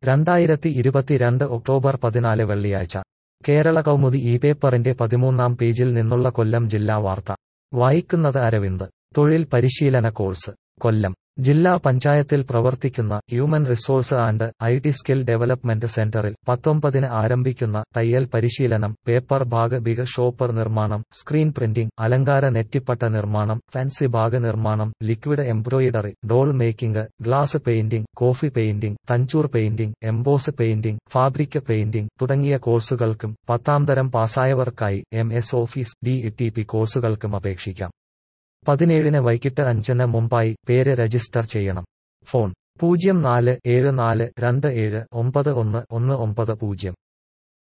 രണ്ടായിരത്തി ഇരുപത്തിരണ്ട് ഒക്ടോബർ പതിനാല് വെള്ളിയാഴ്ച കേരള കൗമുദി ഈ പേപ്പറിന്റെ പതിമൂന്നാം പേജിൽ നിന്നുള്ള കൊല്ലം ജില്ലാ വാർത്ത വായിക്കുന്നത് അരവിന്ദ് തൊഴിൽ പരിശീലന കോഴ്സ് കൊല്ലം ജില്ലാ പഞ്ചായത്തിൽ പ്രവർത്തിക്കുന്ന human resource and I T skill development സെന്ററിൽ പത്തൊമ്പതിന് ആരംഭിക്കുന്ന തയ്യൽ പരിശീലനം പേപ്പർ ബാഗ് ബിഗ് ഷോപ്പർ നിർമ്മാണം സ്ക്രീൻ പ്രിന്റിംഗ് അലങ്കാര നെറ്റിപ്പട്ട നിർമ്മാണം ഫാൻസി ബാഗ് നിർമ്മാണം liquid embroidery doll making glass painting coffee painting Tanjore painting emboss painting fabric painting തുടങ്ങിയ കോഴ്സുകൾക്കും പത്താം തരം പാസ്സായവർക്കായി M S office D T P കോഴ്സുകൾക്കും അപേക്ഷിക്കാം പതിനേഴിന് വൈകിട്ട് അഞ്ചിന് മുമ്പായി പേര് രജിസ്റ്റർ ചെയ്യണം ഫോൺ പൂജ്യം നാല് ഏഴ് നാല് രണ്ട് ഏഴ് ഒമ്പത് ഒന്ന് ഒന്ന് ഒമ്പത് പൂജ്യം